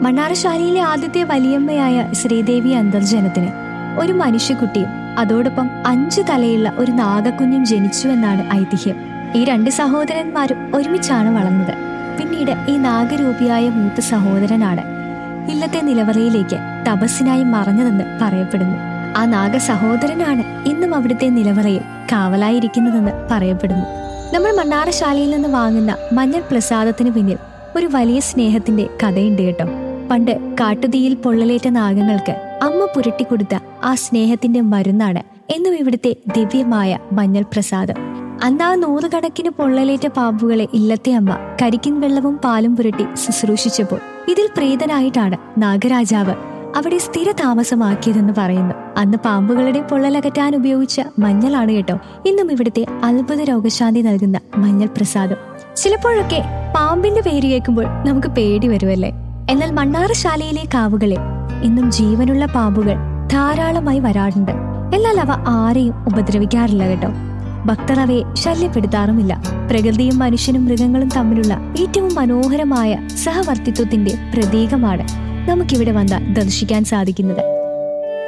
മണ്ണാറശാലയിലെ ആദ്യത്തെ വലിയമ്മയായ ശ്രീദേവി അന്തർജനത്തിന് ഒരു മനുഷ്യക്കുട്ടിയും അതോടൊപ്പം അഞ്ചു തലയുള്ള ഒരു നാഗക്കുഞ്ഞും ജനിച്ചു എന്നാണ് ഐതിഹ്യം ഈ രണ്ട് സഹോദരന്മാരും ഒരുമിച്ചാണ് വളർന്നത് പിന്നീട് ഈ നാഗരൂപിയായ മൂത്ത സഹോദരനാണ് ഇല്ലത്തെ നിലവറയിലേക്ക് തപസ്സിനായി മറഞ്ഞതെന്ന് പറയപ്പെടുന്നു ആ നാഗ സഹോദരനാണ് ഇന്നും അവിടുത്തെ നിലവറയിൽ കാവലായിരിക്കുന്നതെന്ന് പറയപ്പെടുന്നു നമ്മൾ മണ്ണാറശാലയിൽ നിന്ന് വാങ്ങുന്ന മഞ്ഞൾ പ്രസാദത്തിന് പിന്നിൽ ഒരു വലിയ സ്നേഹത്തിന്റെ കഥയുണ്ട് കേട്ടോ പണ്ട് കാട്ടുതീയിൽ പൊള്ളലേറ്റ നാഗങ്ങൾക്ക് അമ്മ പുരട്ടിക്കൊടുത്ത ആ സ്നേഹത്തിന്റെ മരുന്നാണ് എന്നും ഇവിടുത്തെ ദിവ്യമായ മഞ്ഞൾ പ്രസാദം അന്ന് ആ നൂറുകണക്കിന് പൊള്ളലേറ്റ പാമ്പുകളെ ഇല്ലത്തെ അമ്മ കരിക്കിൻ വെള്ളവും പാലും പുരട്ടി ശുശ്രൂഷിച്ചപ്പോൾ ഇതിൽ പ്രീതനായിട്ടാണ് നാഗരാജാവ് അവിടെ സ്ഥിര താമസമാക്കിയതെന്ന് പറയുന്നു അന്ന് പാമ്പുകളുടെ പൊള്ളലകറ്റാൻ ഉപയോഗിച്ച മഞ്ഞളാണ് കേട്ടോ ഇന്നും ഇവിടുത്തെ അത്ഭുത രോഗശാന്തി നൽകുന്ന മഞ്ഞൾ പ്രസാദം ചിലപ്പോഴൊക്കെ പാമ്പിന്റെ പേര് കേൾക്കുമ്പോൾ നമുക്ക് പേടി വരുമല്ലേ എന്നാൽ മണ്ണാറശാലയിലെ കാവുകളിൽ ഇന്നും ജീവനുള്ള പാമ്പുകൾ ധാരാളമായി വരാറുണ്ട് എന്നാൽ അവ ആരെയും ഉപദ്രവിക്കാറില്ല കേട്ടോ ഭക്തർ അവയെ ശല്യപ്പെടുത്താറുമില്ല പ്രകൃതിയും മനുഷ്യനും മൃഗങ്ങളും തമ്മിലുള്ള ഏറ്റവും മനോഹരമായ സഹവർത്തിത്വത്തിന്റെ പ്രതീകമാണ് നമുക്കിവിടെ വന്ന ദർശിക്കാൻ സാധിക്കുന്നത്